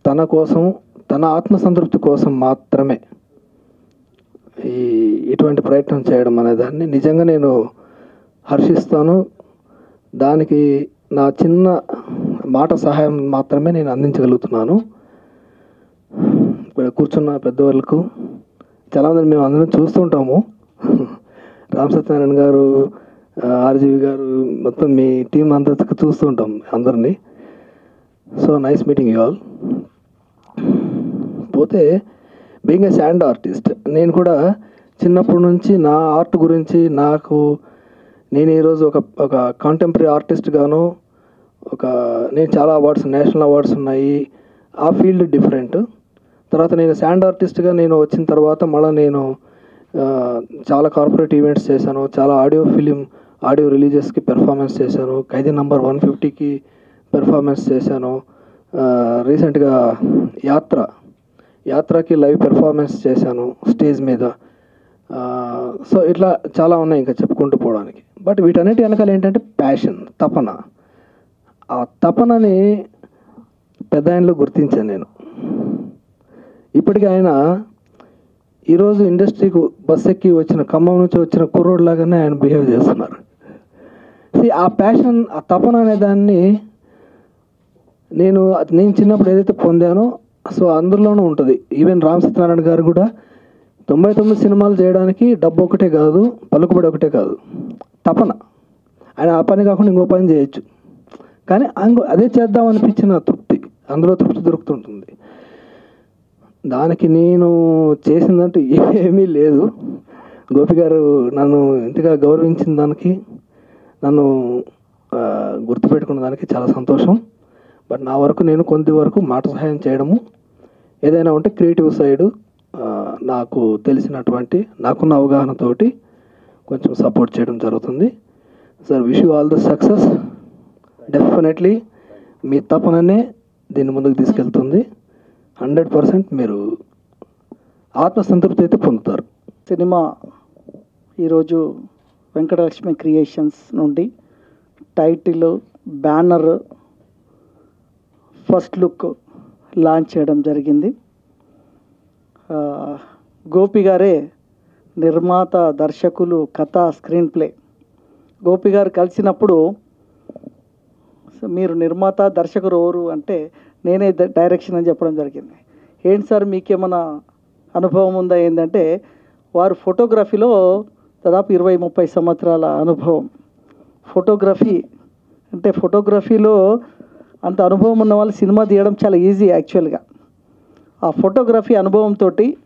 తన కోసం తన ఆత్మసంతృప్తి కోసం మాత్రమే ఈ ఇటువంటి ప్రయత్నం చేయడం అనే దాన్ని నిజంగా నేను హర్షిస్తాను దానికి నా చిన్న మాట సహాయం మాత్రమే నేను అందించగలుగుతున్నాను ఇక్కడ కూర్చున్న పెద్దవాళ్ళకు చాలామంది మేము అందరం చూస్తుంటాము రామ్ సత్యనారాయణ గారు ఆర్జీవి గారు మొత్తం మీ టీం అంతా చూస్తుంటాం అందరినీ so nice meeting you all పోతే బీయింగ్ ఏ శాండ్ ఆర్టిస్ట్ నేను కూడా చిన్నప్పటి నుంచి నా ఆర్ట్ గురించి నాకు నేను ఈరోజు ఒక ఒక కాంటెంపరీ ఆర్టిస్ట్ గాను ఒక నేను చాలా అవార్డ్స్ నేషనల్ అవార్డ్స్ ఉన్నాయి ఆ ఫీల్డ్ డిఫరెంట్ తర్వాత నేను శాండ్ ఆర్టిస్ట్గా నేను వచ్చిన తర్వాత మళ్ళీ నేను ఆ, చాలా కార్పొరేట్ ఈవెంట్స్ చేశాను చాలా ఆడియో ఫిలిం ఆడియో రిలీజెస్కి పెర్ఫార్మెన్స్ చేశాను ఖైదీ నంబర్ వన్ ఫిఫ్టీకి పెర్ఫార్మెన్స్ చేశాను రీసెంట్గా యాత్ర యాత్రకి లైవ్ పెర్ఫార్మెన్స్ చేశాను స్టేజ్ మీద సో ఇట్లా చాలా ఉన్నాయి ఇంకా చెప్పుకుంటూ పోవడానికి బట్ వీటన్నిటి వెనకాల ఏంటంటే ప్యాషన్ తపన ఆ తపనని పెద్ద ఆయనలో గుర్తించాను నేను ఇప్పటికీ ఆయన ఈరోజు ఇండస్ట్రీకి బస్ ఎక్కి వచ్చిన ఖమ్మం నుంచి వచ్చిన కుర్రోడ్ లాగానే ఆయన బిహేవ్ చేస్తున్నారు See, ఆ ప్యాషన్ ఆ తపన అనే దాన్ని నేను అది నేను చిన్నప్పుడు ఏదైతే పొందానో సో అందులోనూ ఉంటుంది ఈవెన్ రామ్ సత్యనారాయణ గారు కూడా తొంభై తొమ్మిది సినిమాలు చేయడానికి డబ్బు ఒకటే కాదు పలుకుబడి ఒకటే కాదు తపన ఆయన ఆ పని కాకుండా ఇంకో పని చేయొచ్చు కానీ అంగ అదే చేద్దాం అనిపించిన తృప్తి అందులో తృప్తి దొరుకుతుంటుంది దానికి నేను చేసిందంటూ ఏమీ లేదు గోపి గారు నన్ను ఇంతగా గౌరవించిన దానికి నన్ను ఆ, గుర్తుపెట్టుకున్న దానికి చాలా సంతోషం బట్ నా వరకు నేను కొంత వరకు మాట సహాయం చేయడము ఏదైనా ఉంటే క్రియేటివ్ సైడ్ నాకు తెలిసినటువంటి నాకున్న అవగాహనతోటి కొంచెం సపోర్ట్ చేయడం జరుగుతుంది sir wish you all the success definitely మీ తపననే దీన్ని ముందుకు తీసుకెళ్తుంది హండ్రెడ్ పర్సెంట్ మీరు ఆత్మసంతృప్తి అయితే పొందుతారు సినిమా ఈరోజు వెంకటలక్ష్మి క్రియేషన్స్ నుండి title banner first look launch చేయడం జరిగింది ఆ, గోపి గారే నిర్మాత దర్శకులు కథ స్క్రీన్ ప్లే గోపి గారు కలిసినప్పుడు "సో మీరు నిర్మాత దర్శకుడు ఎవరు అంటే నేనే ద- డైరెక్షన్ అని చెప్పడం జరిగింది ఏంటి సార్ మీకేమైనా అనుభవం ఉందా ఏంటంటే వారు ఫోటోగ్రఫీలో దాదాపు ఇరవై ముప్పై సంవత్సరాల అనుభవం ఫోటోగ్రఫీ అంటే ఫోటోగ్రఫీలో అంత అనుభవం ఉన్న వాళ్ళు సినిమా తీయడం చాలా ఈజీ యాక్చువల్గా ఆ ఫోటోగ్రఫీ అనుభవంతో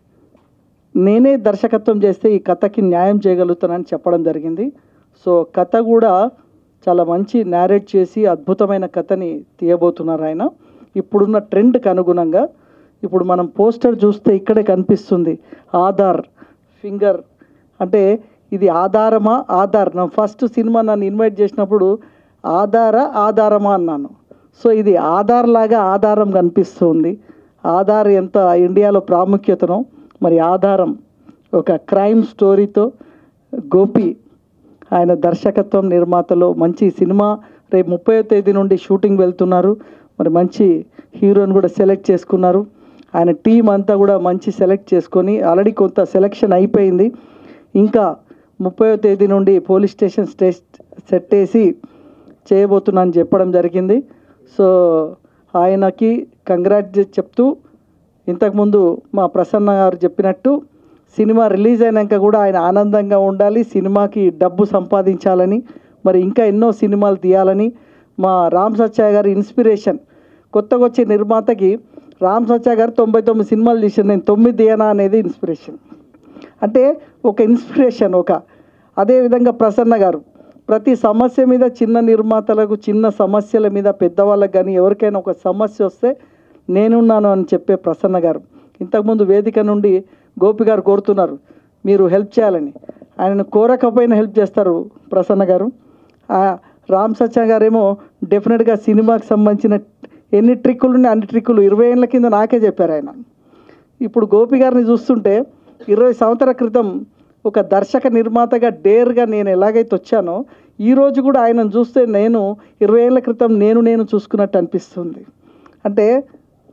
నేనే దర్శకత్వం చేస్తే ఈ కథకి న్యాయం చేయగలుగుతానని చెప్పడం జరిగింది సో కథ కూడా చాలా మంచి నేరేట్ చేసి అద్భుతమైన కథని తీయబోతున్నారు ఆయన ఇప్పుడున్న ట్రెండ్కి అనుగుణంగా ఇప్పుడు మనం పోస్టర్ చూస్తే ఇక్కడే కనిపిస్తుంది ఆధార్ ఫింగర్ అంటే ఇది ఆధారమా ఆధార్ నా ఫస్ట్ సినిమా నన్ను ఇన్వైట్ చేసినప్పుడు ఆధార ఆధారమా అన్నాను సో ఇది ఆధార్ లాగా ఆధారం కనిపిస్తుంది ఆధార్ ఎంత ఇండియాలో ప్రాముఖ్యతనో మరి ఆధారం ఒక క్రైమ్ స్టోరీతో గోపి ఆయన దర్శకత్వం నిర్మాతలో మంచి సినిమా రేపు ముప్పై తేదీ నుండి షూటింగ్ వెళ్తున్నారు మరి మంచి హీరోని కూడా సెలెక్ట్ చేసుకున్నారు ఆయన టీం అంతా కూడా మంచి సెలెక్ట్ చేసుకొని ఆల్రెడీ కొంత సెలెక్షన్ అయిపోయింది ఇంకా ముప్పై తేదీ నుండి పోలీస్ స్టేషన్ స్టే సెట్ వేసి చేయబోతున్నా అని చెప్పడం జరిగింది సో ఆయనకి కంగ్రాట్ చెప్తూ ఇంతకుముందు మా ప్రసన్న గారు చెప్పినట్టు సినిమా రిలీజ్ అయినాక కూడా ఆయన ఆనందంగా ఉండాలి సినిమాకి డబ్బు సంపాదించాలని మరి ఇంకా ఎన్నో సినిమాలు తీయాలని మా రామ్ సత్య గారి ఇన్స్పిరేషన్ కొత్తగా వచ్చే నిర్మాతకి రామ్ సత్య గారు తొంభై తొమ్మిది సినిమాలు తీసాను నేను తొమ్మిది తీయనా అనేది ఇన్స్పిరేషన్ అంటే ఒక ఇన్స్పిరేషన్ ఒక అదేవిధంగా ప్రసన్న గారు ప్రతి సమస్య మీద చిన్న నిర్మాతలకు చిన్న సమస్యల మీద పెద్దవాళ్ళకి కానీ ఎవరికైనా ఒక సమస్య వస్తే నేనున్నాను అని చెప్పే ప్రసన్న గారు ఇంతకుముందు వేదిక నుండి గోపి గారు కోరుతున్నారు మీరు హెల్ప్ చేయాలని ఆయనను కోరకపోయినా హెల్ప్ చేస్తారు ప్రసన్న గారు ఆ రామ్ సత్య గారేమో డెఫినెట్గా సినిమాకి సంబంధించిన ఎన్ని ట్రిక్కులు ఉన్నాయి అన్ని ట్రిక్కులు ఇరవై ఏళ్ళ కింద నాకే చెప్పారు ఆయన ఇప్పుడు గోపి గారిని చూస్తుంటే ఇరవై సంవత్సరాల క్రితం ఒక దర్శక నిర్మాతగా డేర్గా నేను ఎలాగైతే వచ్చానో ఈరోజు కూడా ఆయనను చూస్తే నేను ఇరవై ఏళ్ళ క్రితం నేను నేను చూసుకున్నట్టు అనిపిస్తుంది అంటే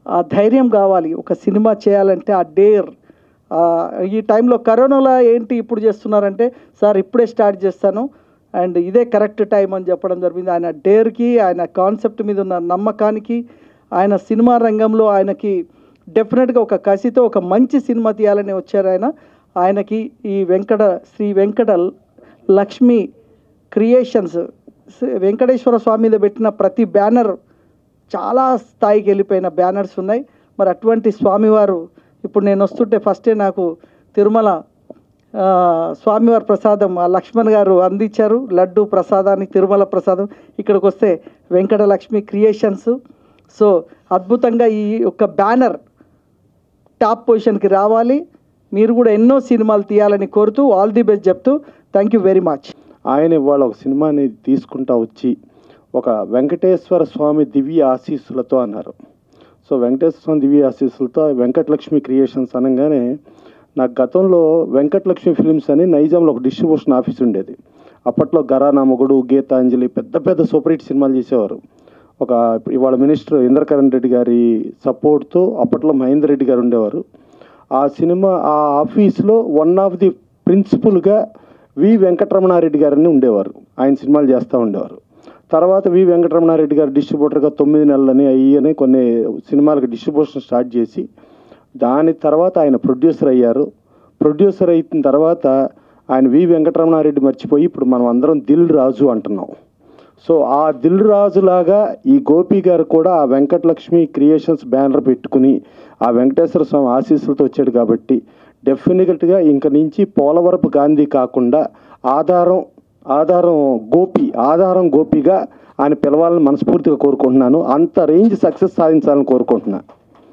ఆ ధైర్యం కావాలి ఒక సినిమా చేయాలంటే ఆ డేర్ ఆ, ఈ టైంలో కరోనాలో ఏంటి ఇప్పుడు చేస్తున్నారంటే సార్ ఇప్పుడే స్టార్ట్ చేస్తాను అండ్ ఇదే కరెక్ట్ టైం అని చెప్పడం జరిగింది ఆయన డేర్కి ఆయన కాన్సెప్ట్ మీద ఉన్న నమ్మకానికి ఆయన సినిమా రంగంలో ఆయనకి డెఫినెట్గా ఒక కసితో ఒక మంచి సినిమా తీయాలని వచ్చారు ఆయన ఆయనకి ఈ వెంకట శ్రీ వెంకట లక్ష్మి క్రియేషన్స్ శ్రీ వెంకటేశ్వర స్వామి మీద పెట్టిన ప్రతి బ్యానర్ చాలా స్థాయికి వెళ్ళిపోయిన బ్యానర్స్ ఉన్నాయి మరి అటువంటి స్వామివారు ఇప్పుడు నేను వస్తుంటే ఫస్టే నాకు తిరుమల ఆ, స్వామివారి ప్రసాదం ఆ లక్ష్మణ్ గారు అందించారు లడ్డు ప్రసాదాన్ని తిరుమల ప్రసాదం ఇక్కడికి వస్తే వెంకట లక్ష్మి క్రియేషన్స్ సో అద్భుతంగా ఈ యొక్క బ్యానర్ టాప్ పొజిషన్కి రావాలి మీరు కూడా ఎన్నో సినిమాలు తీయాలని కోరుతూ ఆల్ ది బెస్ట్ చెప్తూ థ్యాంక్ యూ వెరీ మచ్ ఆయన ఇవాళ ఒక సినిమాని తీసుకుంటా వచ్చి ఒక వెంకటేశ్వర స్వామి దివ్య ఆశీస్సులతో అన్నారు సో వెంకటేశ్వర స్వామి దివ్య ఆశీస్సులతో వెంకటలక్ష్మి క్రియేషన్స్ అనగానే నాకు గతంలో వెంకటలక్ష్మి ఫిల్మ్స్ అని నైజాంలో ఒక డిస్ట్రిబ్యూషన్ ఆఫీస్ ఉండేది అప్పట్లో గరానా మొగుడు గీతాంజలి పెద్ద పెద్ద సూపర్ హిట్ సినిమాలు చేసేవారు ఒక ఇవాళ మినిస్టర్ ఇంద్రకరణ్ రెడ్డి గారి సపోర్ట్తో అప్పట్లో మహేందర్ రెడ్డి గారు ఉండేవారు ఆ సినిమా ఆ ఆఫీస్లో వన్ ఆఫ్ ది ప్రిన్సిపల్గా వి వెంకటరమణారెడ్డి గారని ఉండేవారు ఆయన సినిమాలు చేస్తూ ఉండేవారు తర్వాత వి వెంకటరమణారెడ్డి గారు డిస్ట్రిబ్యూటర్గా తొమ్మిది నెలలని అయ్యని కొన్ని సినిమాలకు డిస్ట్రిబ్యూషన్ స్టార్ట్ చేసి దాని తర్వాత ఆయన ప్రొడ్యూసర్ అయ్యారు ప్రొడ్యూసర్ అయిన తర్వాత ఆయన వి వెంకటరమణారెడ్డి మర్చిపోయి ఇప్పుడు మనం అందరం దిల్ రాజు అంటున్నాం సో ఆ దిల్ రాజు లాగా ఈ గోపి గారు కూడా ఆ వెంకటలక్ష్మి క్రియేషన్స్ బ్యానర్ పెట్టుకుని ఆ వెంకటేశ్వర స్వామి ఆశీస్సులతో వచ్చాడు కాబట్టి డెఫినెట్గా ఇంక నుంచి పోలవరపు గాంధీ కాకుండా ఆధారం ఆధారం గోపి ఆధారం గోపిగా ఆయన పిలవాలని మనస్ఫూర్తిగా కోరుకుంటున్నాను అంత రేంజ్ సక్సెస్ సాధించాలని కోరుకుంటున్నాను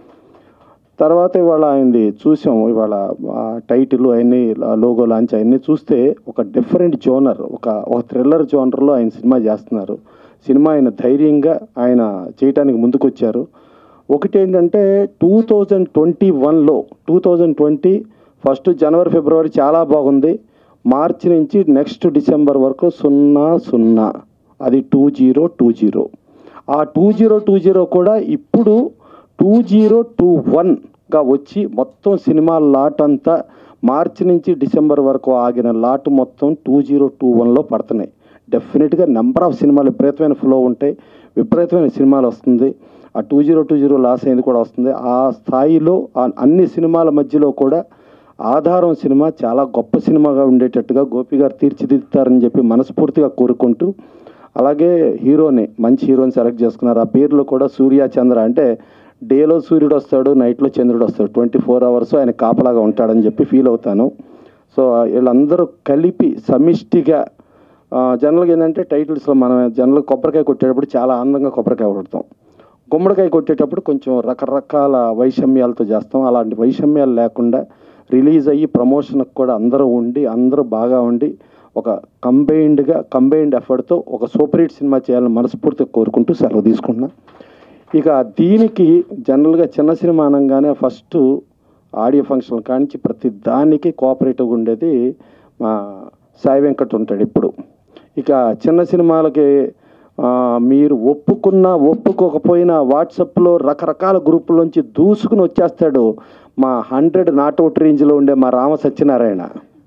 తర్వాత ఇవాళ ఆయనది చూసాం ఇవాళ ఆ టైటిల్ అవన్నీ లోగో లాంచ్ అవన్నీ చూస్తే ఒక డిఫరెంట్ జోనర్ ఒక ఒక థ్రిల్లర్ జోనర్లో ఆయన సినిమా చేస్తున్నారు సినిమా ఆయన ధైర్యంగా ఆయన చేయటానికి ముందుకొచ్చారు ఒకటి ఏంటంటే టూ థౌజండ్ ట్వంటీ వన్లో టూ థౌజండ్ ట్వంటీ ఫస్ట్ జనవరి ఫిబ్రవరి చాలా బాగుంది మార్చి నుంచి నెక్స్ట్ డిసెంబర్ వరకు సున్నా సున్నా అది టూ జీరో టూ జీరో ఆ టూ జీరో టూ జీరో కూడా ఇప్పుడు టూ జీరో టూ వన్గా వచ్చి మొత్తం సినిమా లాట్ అంతా మార్చి నుంచి డిసెంబర్ వరకు ఆగిన లాట్ మొత్తం టూ జీరో టూ వన్లో పడుతున్నాయి డెఫినెట్గా నెంబర్ ఆఫ్ సినిమాలు విపరీతమైన ఫ్లో ఉంటాయి విపరీతమైన సినిమాలు వస్తుంది ఆ two zero two zero loss అయింది కూడా వస్తుంది ఆ స్థాయిలో ఆ అన్ని సినిమాల మధ్యలో కూడా ఆధారం సినిమా చాలా గొప్ప సినిమాగా ఉండేటట్టుగా గోపి గారు తీర్చిదిద్దుతారని చెప్పి మనస్ఫూర్తిగా కోరుకుంటూ అలాగే హీరోని మంచి హీరోని సెలెక్ట్ చేసుకున్నారు ఆ పేర్లు కూడా సూర్య చంద్ర అంటే డేలో సూర్యుడు వస్తాడు నైట్లో చంద్రుడు వస్తాడు ట్వంటీ ఫోర్ అవర్స్ ఆయన కాపలాగా ఉంటాడని చెప్పి ఫీల్ అవుతాను సో వీళ్ళందరూ కలిపి సమిష్టిగా ఆ, జనరల్గా ఏంటంటే టైటిల్స్లో మనం జనరల్ కొబ్బరికాయ కొట్టేటప్పుడు చాలా ఆనందంగా కొబ్బరికాయ కొడతాం గుమ్మడికాయ కొట్టేటప్పుడు కొంచెం రకరకాల వైషమ్యాలతో చేస్తాం అలాంటి వైషమ్యాలు లేకుండా రిలీజ్ అయ్యి ప్రమోషన్కి కూడా అందరూ ఉండి అందరూ బాగా ఉండి ఒక కంబైన్డ్గా కంబైన్డ్ ఎఫర్ట్తో ఒక సూపర్ హిట్ సినిమా చేయాలని మనస్ఫూర్తిగా కోరుకుంటూ సెలవు తీసుకుంటున్నా ఇక దీనికి జనరల్గా చిన్న సినిమా అనగానే ఫస్ట్ ఆడియో ఫంక్షన్ కానించి ప్రతి దానికి కోఆపరేటివ్గా ఉండేది మా సాయి వెంకట్ ఉంటాడు ఇప్పుడు ఇక చిన్న సినిమాలకి ఆ, మీరు ఒప్పుకున్నా ఒప్పుకోకపోయినా వాట్సాప్లో రకరకాల గ్రూపుల్లోంచి దూసుకుని వచ్చేస్తాడు మా హండ్రెడ్ నాట్అవుట్ రేంజ్లో ఉండే మా రామ సత్యనారాయణ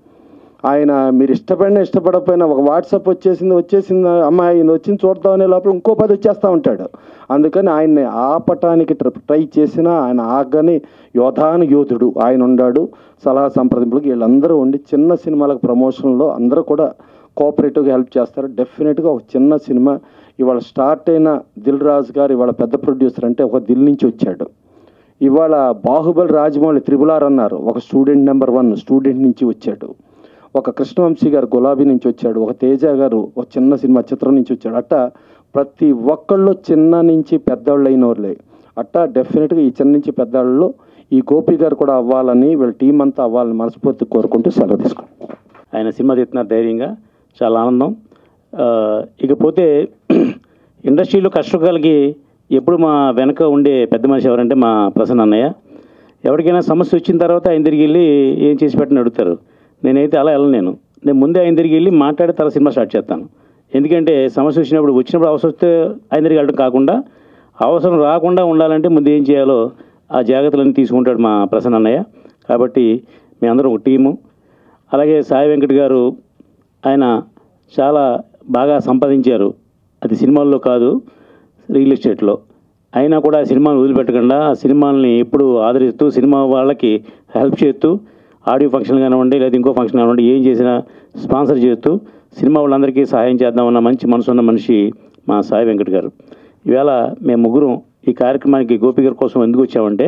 ఆయన మీరు ఇష్టపడినా ఇష్టపడకపోయినా ఒక వాట్సాప్ వచ్చేసింది వచ్చేసింది అమ్మాయి ఈయన వచ్చింది చూద్దామనే లోపల ఇంకో పది వచ్చేస్తూ ఉంటాడు అందుకని ఆయన్ని ఆపటానికి ట్ర- ట్రై చేసినా ఆయన ఆగని యోధాను యోధుడు ఆయన ఉన్నాడు సలహా సంప్రదింపులకు వీళ్ళందరూ ఉండి చిన్న సినిమాలకు ప్రమోషన్లో అందరూ కూడా కోఆపరేటివ్గా హెల్ప్ చేస్తారు డెఫినెట్గా ఒక చిన్న సినిమా ఇవాళ స్టార్ట్ అయిన దిల్ రాజు గారు ఇవాళ పెద్ద ప్రొడ్యూసర్ అంటే ఒక దిల్ నుంచి వచ్చాడు ఇవాళ బాహుబలి రాజమౌళి త్రిబులార్ అన్నారు ఒక స్టూడెంట్ నెంబర్ వన్ స్టూడెంట్ నుంచి వచ్చాడు ఒక కృష్ణవంశీ గారు గులాబీ నుంచి వచ్చాడు ఒక తేజ గారు ఒక చిన్న సినిమా చిత్రం నుంచి వచ్చాడు అట్ట ప్రతి ఒక్కళ్ళు చిన్న నుంచి పెద్దవాళ్ళు అయిన వాళ్ళే అట్ట డెఫినెట్గా ఈ చిన్న నుంచి పెద్దవాళ్ళు ఈ గోపి గారు కూడా అవ్వాలని వీళ్ళ టీం అంతా అవ్వాలని మనస్ఫూర్తి కోరుకుంటూ సెలవు తీసుకుంటాం ఆయన సినిమా తీస్తున్నారు ధైర్యంగా చాలా ఆనందం ఆ, ఇకపోతే ఇండస్ట్రీలో కష్టకాలకి ఎప్పుడు మా వెనక ఉండే పెద్ద మనిషి ఎవరంటే మా ప్రసన్న అన్నయ్య ఎవరికైనా సమస్య వచ్చిన తర్వాత ఆయన తిరిగి వెళ్ళి ఏం చేసి పెట్టని అడుగుతారు నేనైతే అలా వెళ్ళను నేను నేను ముందే ఆయన తిరిగి వెళ్ళి మాట్లాడి తర్వాత సినిమా స్టార్ట్ చేస్తాను ఎందుకంటే సమస్య వచ్చినప్పుడు వచ్చినప్పుడు అవసరం వస్తే ఆయన తిరిగి వెళ్ళడం కాకుండా అవసరం రాకుండా ఉండాలంటే ముందు ఏం చేయాలో ఆ జాగ్రత్తలన్నీ తీసుకుంటాడు మా ప్రసన్న అన్నయ్య కాబట్టి మీ అందరం ఒక టీము అలాగే సాయి వెంకట్ గారు ఆయన చాలా బాగా సంపాదించారు అది సినిమాల్లో కాదు రియల్ ఎస్టేట్లో అయినా కూడా ఆ సినిమాను వదిలిపెట్టకుండా ఆ సినిమాల్ని ఎప్పుడు ఆదరిస్తూ సినిమా వాళ్ళకి హెల్ప్ చేస్తూ ఆడియో ఫంక్షన్ కానివ్వండి లేదా ఇంకో ఫంక్షన్ కానివ్వండి ఏం చేసినా స్పాన్సర్ చేస్తూ సినిమా వాళ్ళందరికీ సహాయం చేద్దామన్న మంచి మనసు ఉన్న మనిషి మా సాయి వెంకట్ గారు ఈవేళ మేము ముగ్గురం ఈ కార్యక్రమానికి గోపి గారి కోసం ఎందుకు వచ్చామంటే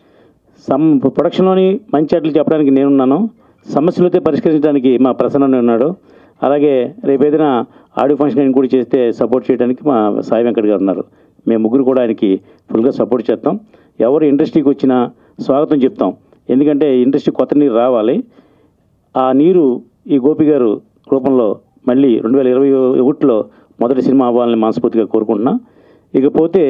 సమ్ ప్రొడక్షన్లోని మంచి అట్లు చెప్పడానికి నేనున్నాను సమస్యలు అయితే పరిష్కరించడానికి మా ప్రసన్న ఉన్నాడు అలాగే రేపు ఏదైనా ఆడియో ఫంక్షన్ కూడా చేస్తే సపోర్ట్ చేయడానికి మా సాయి వెంకట్ గారు ఉన్నారు మేము ముగ్గురు కూడా ఆయనకి ఫుల్గా సపోర్ట్ చేస్తాం ఎవరు ఇండస్ట్రీకి వచ్చినా స్వాగతం చెప్తాం ఎందుకంటే ఇండస్ట్రీ కొత్త నీరు రావాలి ఆ నీరు ఈ గోపి గారు రూపంలో మళ్ళీ రెండు వేల ఇరవై ఒకటిలో మొదటి సినిమా అవ్వాలని మనస్ఫూర్తిగా కోరుకుంటున్నా ఇకపోతే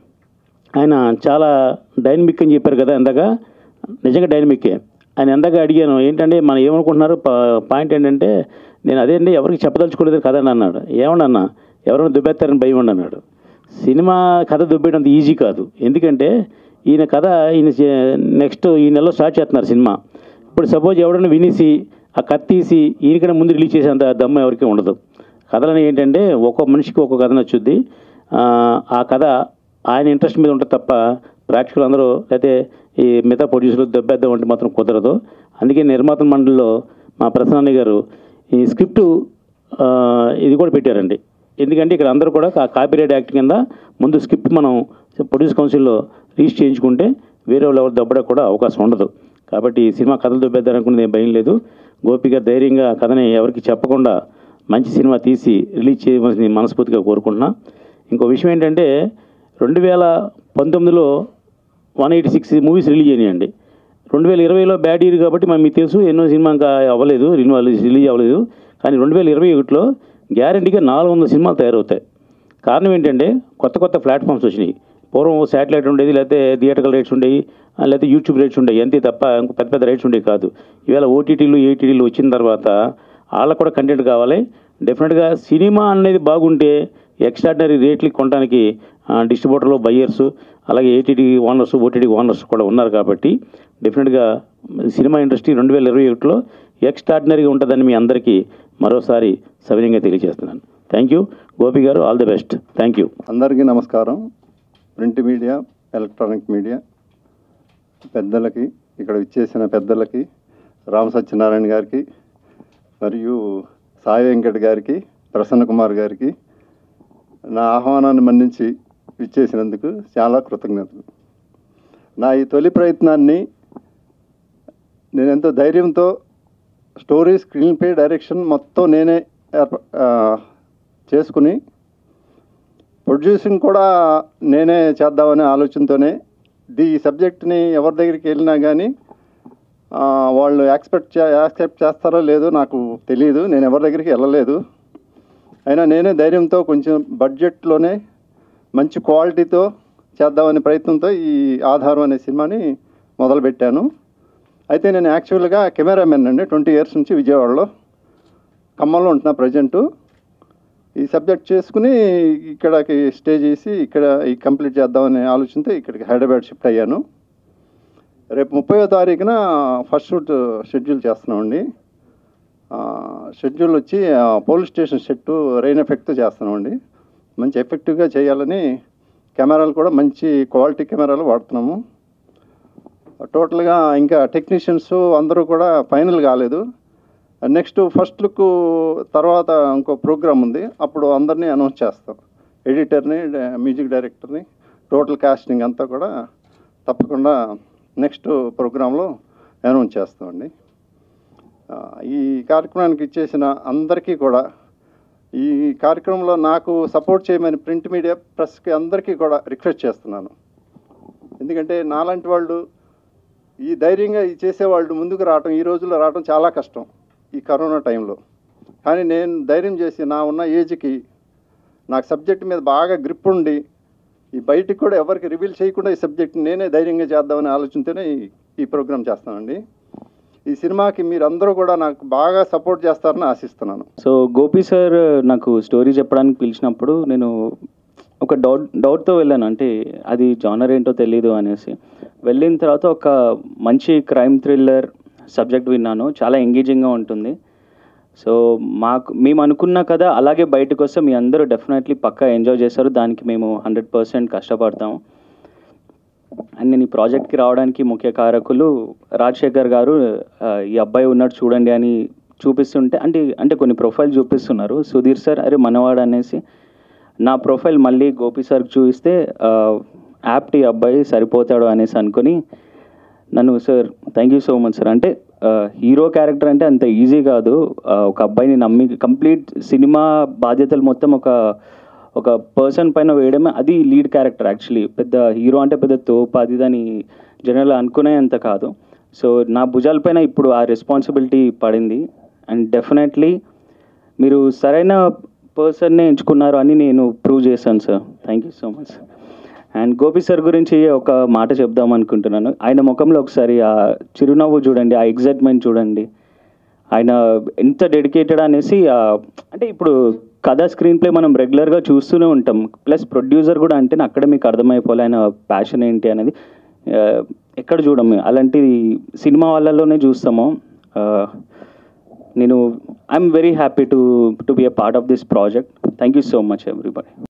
ఆయన చాలా డైనమిక్ అని చెప్పారు కదా ఇందాక నిజంగా డైనమిక్కే ఆయన ఎందాక అడిగాను ఏంటంటే మనం ఏమనుకుంటున్నారు పా- పాయింట్ ఏంటంటే నేను అదే అండి ఎవరికి చెప్పదలుచుకోలేదు కదండి అన్నాడు ఏమన్నా అన్న ఎవరైనా దుబ్బెత్తారని భయం ఉండి అన్నాడు సినిమా కథ దుబ్బేయడం అంత ఈజీ కాదు ఎందుకంటే ఈయన కథ ఈయన నెక్స్ట్ ఈ నెలలో స్టార్ట్ చేస్తున్నారు సినిమా ఇప్పుడు సపోజ్ ఎవడన్నా వినేసి ఆ కథ తీసి ఈయనకన్నా ముందు రిలీజ్ చేసేంత దమ్ము ఎవరికి ఉండదు కథలని ఏంటంటే ఒక్కొక్క మనిషికి ఒక్కొక్క కథ నచ్చుద్ది ఆ, ఆ కథ ఆయన ఇంట్రెస్ట్ మీద ఉంటుంది తప్ప ప్రేక్షకులు అందరూ లేకపోతే ఈ మిగతా ప్రొడ్యూసర్లు దెబ్బేద్దాం అంటే మాత్రం కుదరదు అందుకే నిర్మాత మండలిలో మా ప్రసన్న గారు ఈ స్క్రిప్ట్ ఆ, ఇది కూడా పెట్టారండి ఎందుకంటే ఇక్కడ అందరూ కూడా కాపీరైట్ యాక్ట్ కింద ముందు స్క్రిప్ట్ మనం ప్రొడ్యూస్ కౌన్సిల్లో రిజిస్టర్ చేయించుకుంటే వేరే వాళ్ళు ఎవరు దెబ్బడానికి కూడా అవకాశం ఉండదు కాబట్టి ఈ సినిమా కథలు దొబ్బేద్దారనుకునేది ఏం భయం లేదు గోపి గారు ధైర్యంగా కథని ఎవరికి చెప్పకుండా మంచి సినిమా తీసి రిలీజ్ చేయవలసింది మనస్ఫూర్తిగా కోరుకుంటున్నా ఇంకో విషయం ఏంటంటే రెండు వేల పంతొమ్మిదిలో one eighty six movies release అయినాయండి రెండు వేల ఇరవైలో బ్యాడ్ ఇయర్ కాబట్టి మనం మీకు తెలుసు ఎన్నో సినిమా ఇంకా అవ్వలేదు రిన్యూవల్ రిలీజ్ అవ్వలేదు కానీ రెండు వేల ఇరవై ఒకటిలో గ్యారంటీగా నాలుగు వందల సినిమాలు తయారవుతాయి కారణం ఏంటంటే కొత్త కొత్త ప్లాట్ఫామ్స్ వచ్చినాయి పూర్వం శాటిలైట్ ఉండేది లేకపోతే థియేటర్కల్ రేట్స్ ఉండేవి ఆ, లేకపోతే యూట్యూబ్ రేట్స్ ఉండేవి అంతే తప్ప ఇంకో పెద్ద పెద్ద రేట్స్ ఉండేవి కాదు ఈవేళ ఓటీటీలు ఏటీటీలు వచ్చిన తర్వాత వాళ్ళకు కూడా కంటెంట్ కావాలి డెఫినెట్గా సినిమా అనేది బాగుంటే ఎక్స్ట్రాడినరీ రేట్లు కొనడానికి డిస్ట్రిబ్యూటర్లు బయ్యర్స్ అలాగే ఏటీటీ ఓనర్స్ ఓటీటీ ఓనర్స్ కూడా ఉన్నారు కాబట్టి డెఫినెట్గా సినిమా ఇండస్ట్రీ రెండు వేల ఇరవై ఒకటిలో ఎక్స్ట్రాడినరీగా ఉంటుందని మీ అందరికీ మరోసారి సవినయంగా తెలియజేస్తున్నాను థ్యాంక్ యూ గోపి గారు all the best thank you అందరికీ నమస్కారం ప్రింట్ మీడియా ఎలక్ట్రానిక్ మీడియా పెద్దలకి ఇక్కడ ఇచ్చేసిన పెద్దలకి రామ సత్యనారాయణ గారికి మరియు సాయి వెంకట్ గారికి ప్రసన్న కుమార్ గారికి నా ఆహ్వానాన్ని మన్నించి ఇచ్చేసినందుకు చాలా కృతజ్ఞతలు నా ఈ తొలి ప్రయత్నాన్ని నేను ఎంతో ధైర్యంతో స్టోరీ స్క్రీన్ ప్లే డైరెక్షన్ మొత్తం నేనే ఏర్ప- ఆ, చేసుకుని ప్రొడ్యూసింగ్ కూడా నేనే చేద్దామనే ఆలోచనతోనే ఈ సబ్జెక్ట్ని ఎవరి దగ్గరికి వెళ్ళినా కానీ ఆ, వాళ్ళు యాక్సెప్ట్ చే యాక్సెప్ట్ చేస్తారో లేదో నాకు తెలియదు నేను ఎవరి దగ్గరికి వెళ్ళలేదు అయినా నేనే ధైర్యంతో కొంచెం బడ్జెట్లోనే మంచి క్వాలిటీతో చేద్దామనే ప్రయత్నంతో ఈ ఆధారం అనే సినిమాని మొదలుపెట్టాను అయితే నేను యాక్చువల్గా కెమెరామెన్ అండి ట్వంటీ ఇయర్స్ నుంచి విజయవాడలో ఖమ్మంలో ఉంటున్నా ప్రజెంటు ఈ సబ్జెక్ట్ చేసుకుని ఇక్కడికి స్టే చేసి ఇక్కడ ఈ కంప్లీట్ చేద్దామనే ఆలోచనతో ఇక్కడికి హైదరాబాద్ షిఫ్ట్ అయ్యాను రేపు ముప్పయో తారీఖున ఫస్ట్ షూట్ షెడ్యూల్ చేస్తున్నామండి ఆ, షెడ్యూల్ వచ్చి ఆ, పోలీస్ స్టేషన్ సెట్ రెయిన్ ఎఫెక్ట్తో చేస్తున్నామండి మంచి ఎఫెక్టివ్గా చేయాలని కెమెరాలు కూడా మంచి క్వాలిటీ కెమెరాలు వాడుతున్నాము టోటల్గా ఇంకా టెక్నీషియన్స్ అందరూ కూడా ఫైనల్ కాలేదు నెక్స్ట్ ఫస్ట్ లుక్ తర్వాత ఇంకో ప్రోగ్రామ్ ఉంది అప్పుడు అందరినీ అనౌన్స్ చేస్తాం ఎడిటర్ని మ్యూజిక్ డైరెక్టర్ని టోటల్ కాస్టింగ్ అంతా కూడా తప్పకుండా నెక్స్ట్ ప్రోగ్రాంలో అనౌన్స్ చేస్తామండి ఆ, ఈ కార్యక్రమానికి ఇచ్చేసిన అందరికీ కూడా ఈ కార్యక్రమంలో నాకు సపోర్ట్ చేయమని ప్రింట్ మీడియా ప్రెస్కి అందరికీ కూడా రిక్వెస్ట్ చేస్తున్నాను ఎందుకంటే నాలాంటి వాళ్ళు ఈ ధైర్యంగా ఈ చేసేవాళ్ళు ముందుకు రావటం ఈ రోజుల్లో రావటం చాలా కష్టం ఈ కరోనా టైంలో కానీ నేను ధైర్యం చేసి నా ఉన్న ఏజ్కి నాకు సబ్జెక్ట్ మీద బాగా గ్రిప్ ఉండి ఈ బయటికి కూడా ఎవరికి రివీల్ చేయకుండా ఈ సబ్జెక్ట్ నేనే ధైర్యంగా చేద్దామనే ఆలోచనతోనే ఈ- ఈ ప్రోగ్రామ్ చేస్తానండి ఈ సినిమాకి మీరందరూ కూడా నాకు బాగా సపోర్ట్ చేస్తారని ఆశిస్తున్నాను సో గోపి సార్ నాకు స్టోరీ చెప్పడానికి పిలిచినప్పుడు నేను ఒక డౌట్ డౌట్తో వెళ్ళాను అంటే అది జానర్ ఏంటో తెలీదు అనేసి వెళ్ళిన తర్వాత ఒక మంచి క్రైమ్ థ్రిల్లర్ సబ్జెక్ట్ విన్నాను చాలా ఎంగేజింగ్గా ఉంటుంది సో మాకు మేము అనుకున్న కదా అలాగే బయటకు వస్తే మీ అందరూ డెఫినెట్లీ పక్కా ఎంజాయ్ చేస్తారు దానికి మేము హండ్రెడ్ పర్సెంట్ కష్టపడతాము అండ్ నేను ఈ ప్రాజెక్ట్కి రావడానికి ముఖ్య కారకులు రాజశేఖర్ గారు ఆ, ఈ అబ్బాయి ఉన్నాడు చూడండి అని చూపిస్తుంటే అంటే అంటే కొన్ని ప్రొఫైల్ చూపిస్తున్నారు సుధీర్ సార్ అరే మనవాడు అనేసి నా ప్రొఫైల్ మళ్ళీ గోపి సార్ చూపిస్తే యాప్ట్ ఈ అబ్బాయి సరిపోతాడు అనేసి అనుకుని నన్ను sir thank you so much sir అంటే హీరో క్యారెక్టర్ అంటే అంత ఈజీ కాదు ఆ, ఒక అబ్బాయిని నమ్మి కంప్లీట్ సినిమా బాధ్యతలు మొత్తం ఒక ఒక పర్సన్ పైన వేయడమే అది లీడ్ క్యారెక్టర్ యాక్చువల్లీ పెద్ద హీరో అంటే పెద్ద తోపు అది దాని జనరల్ అనుకునే అంత కాదు సో నా భుజాలపైన ఇప్పుడు ఆ రెస్పాన్సిబిలిటీ పడింది అండ్ డెఫినెట్లీ మీరు సరైన పర్సన్నే ఎంచుకున్నారు అని నేను ప్రూవ్ చేశాను sir thank you so much and Gopi sir గురించి ఒక మాట చెప్దాం అనుకుంటున్నాను ఆయన ముఖంలో ఒకసారి ఆ చిరునవ్వు చూడండి ఆ ఎగ్జైట్మెంట్ చూడండి ఆయన ఎంత డెడికేటెడ్ అనేసి ఆ, అంటే ఇప్పుడు కథ స్క్రీన్ ప్లే మనం రెగ్యులర్గా చూస్తూనే ఉంటాం ప్లస్ ప్రొడ్యూసర్ కూడా అంటే అక్కడే మీకు అర్థమైపోలే ఆయన ప్యాషన్ ఏంటి అనేది ఆ, ఎక్కడ చూడము అలాంటి సినిమా వాళ్ళలోనే చూస్తాము ఆ, నేను I'm very happy to to be a part of this project thank you so much everybody